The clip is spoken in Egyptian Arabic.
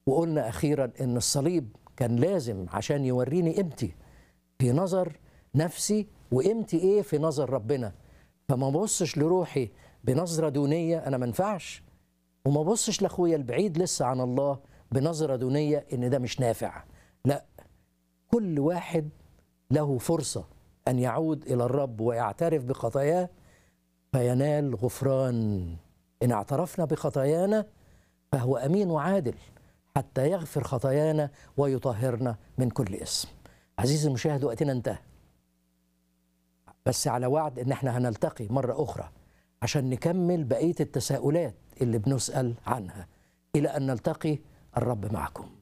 وقلنا أخيرا إن الصليب كان لازم عشان يوريني قيمتي في نظر نفسي وقيمتي إيه في نظر ربنا فما بصش لروحي بنظرة دونية أنا منفعش وما بصش لاخويا البعيد لسه عن الله بنظره دونيه ان ده مش نافع لا كل واحد له فرصه ان يعود الى الرب ويعترف بخطاياه فينال غفران ان اعترفنا بخطايانا فهو امين وعادل حتى يغفر خطايانا ويطهرنا من كل اسم عزيزي المشاهد وقتنا انتهى بس على وعد ان احنا هنلتقي مره اخرى عشان نكمل بقيه التساؤلات اللي بنسال عنها الى ان نلتقي الرب معكم